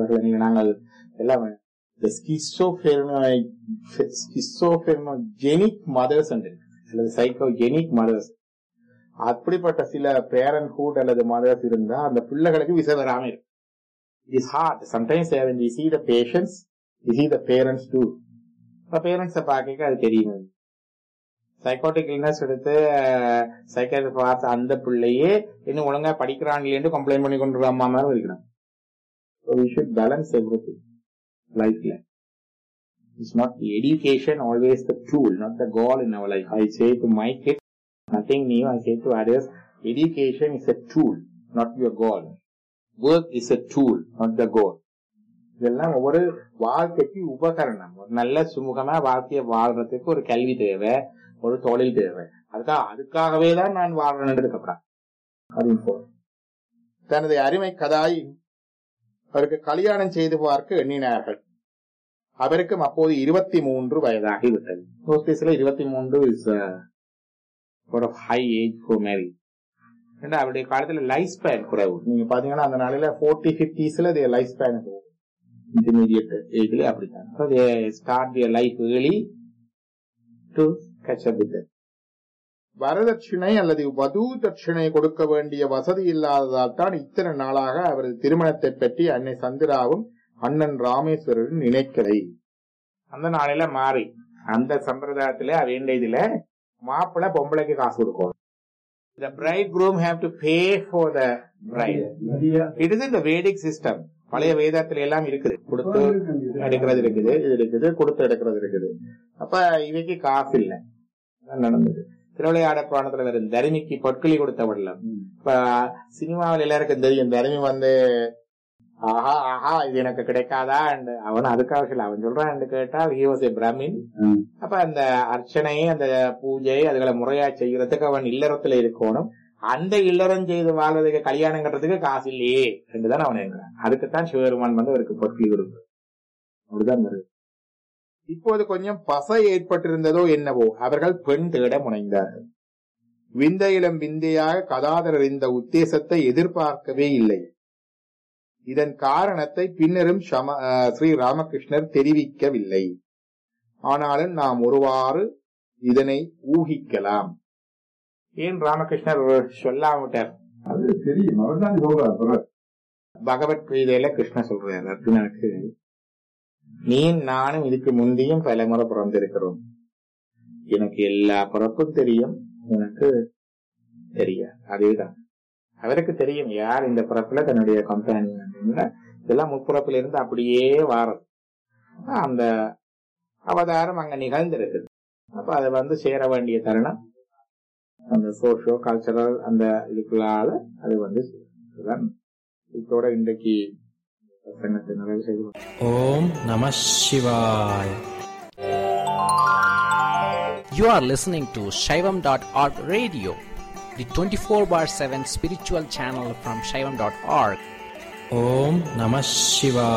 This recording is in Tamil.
அவர்களை நீங்க நாங்கள் எல்லாம் இந்த ஸ்கிசோஃபெர்மோஜெனிக் மதர்ஸ் அல்லது சைக்கோஜெனிக் மதர்ஸ் அப்படிப்பட்ட சில பேரண்ட்ஹுட் அல்லது மதர்ஸ் இருந்தா அந்த பிள்ளைகளுக்கு விசை வராம இருக்கும் it's hard sometimes when we see the patients we see the parents too இப்ப பேரண்ட்ஸை பார்க்க அது தெரியும் சைக்காட்டிக் இல்னஸ் எடுத்து சைக்காட்ரி பார்த்த அந்த பிள்ளையே இன்னும் ஒழுங்கா படிக்கிறான்லேருந்து கம்ப்ளைண்ட் பண்ணி கொண்டு அம்மா மாதிரி இருக்கிறான் So we should balance everything lifeல. It's not the education always the tool, not the goal in our life. I say to my kids, nothing new. I say to others, education is a tool, not your goal. Work is a tool, not the goal. இதெல்லாம் ஒவ்வொரு வாழ்க்கைக்கு உபகரணம் ஒரு நல்ல சுமூகமா வாழ்க்கையை வாழ்றதுக்கு ஒரு கல்வி தேவை ஒரு தொழில் தேவை அதுக்காக அதுக்காகவே தான் நான் வாழ்றேன் அப்புறம் அது important. தனது அருமை கதாய் அவருக்கு கல்யாணம் செய்து பார்க்க எண்ணினார்கள் அவருக்கும் அப்போது இருபத்தி மூன்று வயதாகிவிட்டது ஹோஸ்டேஸ்ல இருபத்தி மூன்று இஸ் ஒரு ஹை ஏஜ் ஃபார் மேரி அவருடைய காலத்துல லைஃப் ஸ்பேன் குறைவு நீங்க பாத்தீங்கன்னா அந்த நாளையில போர்ட்டி பிப்டிஸ்ல லைஃப் ஸ்பேன் இன்டர்மீடியட் ஏஜ்ல அப்படித்தான் start their life early to catch up with it. வரதட்சிணை அல்லது வது தட்சிணை கொடுக்க வேண்டிய வசதி இல்லாததால் தான் இத்தனை நாளாக அவரது திருமணத்தை பற்றி அன்னை சந்திராவும் அண்ணன் ராமேஸ்வரரும் நினைக்கலை அந்த நாளையில மாறி அந்த சம்பிரதாயத்துல வேண்டியதுல மாப்பிள்ளை பொம்பளைக்கு காசு கொடுக்கணும் The bridegroom have to pay for the bride. It is in the Vedic system. பழைய வேதத்துல எல்லாம் இருக்குது கொடுத்து எடுக்கிறது இருக்குது இது இருக்குது கொடுத்து எடுக்கிறது இருக்குது அப்ப இவைக்கு காசு இல்ல அதான் நடந்தது திருவிளையாட புராணத்துல வரும் தருமிக்கு பொற்களி கொடுத்த விடலாம் இப்ப சினிமாவில் எல்லாருக்கும் தெரியும் தருமி வந்து ஆஹா ஆஹா இது எனக்கு கிடைக்காதா அவன் அதுக்காக சொல்ல அவன் சொல்றான் கேட்டா ஹி வாஸ் ஏ பிராமின் அப்ப அந்த அர்ச்சனை அந்த பூஜை அதுகளை முறையா செய்யறதுக்கு அவன் இல்லறத்துல இருக்கணும் அந்த இல்லறம் செய்து வாழ்வதற்கு கல்யாணம் கட்டுறதுக்கு காசு இல்லையே என்றுதான் அவன் இருக்கிறான் அதுக்குத்தான் சிவபெருமான் வந்து அவருக்கு பொற்களி கொடுக்கும் அப்படிதான் வருது இப்போது கொஞ்சம் பசை ஏற்பட்டிருந்ததோ என்னவோ அவர்கள் பெண் தேட முனைந்தார்கள் விந்தையிலும் விந்தையாக கதாதரர் இந்த உத்தேசத்தை எதிர்பார்க்கவே இல்லை இதன் காரணத்தை பின்னரும் ஸ்ரீ ராமகிருஷ்ணர் தெரிவிக்கவில்லை ஆனாலும் நாம் ஒருவாறு இதனை ஊகிக்கலாம் ஏன் ராமகிருஷ்ணர் சொல்லாமட்டார் அது தெரியும் அவர் தான் சொல்றார் பகவத்கீதையில கிருஷ்ண சொல்றாரு அர்ஜுனனுக்கு நீ நானும் இதுக்கு முந்தையும் பல முறை பிறந்திருக்கிறோம் எனக்கு எல்லா பிறப்பும் தெரியும் உனக்கு தெரியாது அதேதான் அவருக்கு தெரியும் யார் இந்த பிறப்புல தன்னுடைய கம்பெனி இதெல்லாம் முப்பிறப்புல இருந்து அப்படியே வாரது அந்த அவதாரம் அங்க நிகழ்ந்திருக்குது அப்ப அதை வந்து சேர வேண்டிய தருணம் அந்த சோஷியோ கல்ச்சரல் அந்த இதுக்குள்ளால அது வந்து இதோட இன்றைக்கு பிரசங்கத்தை நிறைவு செய்து ஓம் நம சிவாய் You are listening to Shaivam.org radio, the 24 bar 7 spiritual channel from Shaivam.org. Om Namah Shivaya.